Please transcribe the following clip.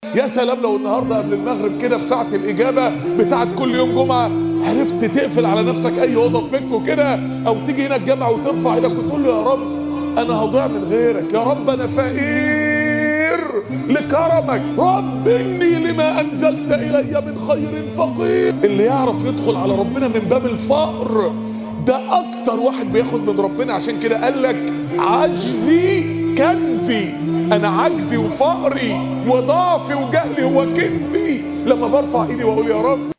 يا سلام لو النهارده قبل المغرب كده في ساعه الاجابه بتاعت كل يوم جمعه عرفت تقفل على نفسك اي اوضه في بيتكم كده او تيجي هنا الجامع وترفع ايدك وتقول له يا رب انا هضيع من غيرك يا رب انا فقير لكرمك رب اني لما انزلت الي من خير فقير اللي يعرف يدخل على ربنا من باب الفقر ده اكتر واحد بياخد من ربنا عشان كده قال لك عجزي كنزي انا عجزي وفقري وضعفي وجهلي هو كنزي لما برفع ايدي واقول يا رب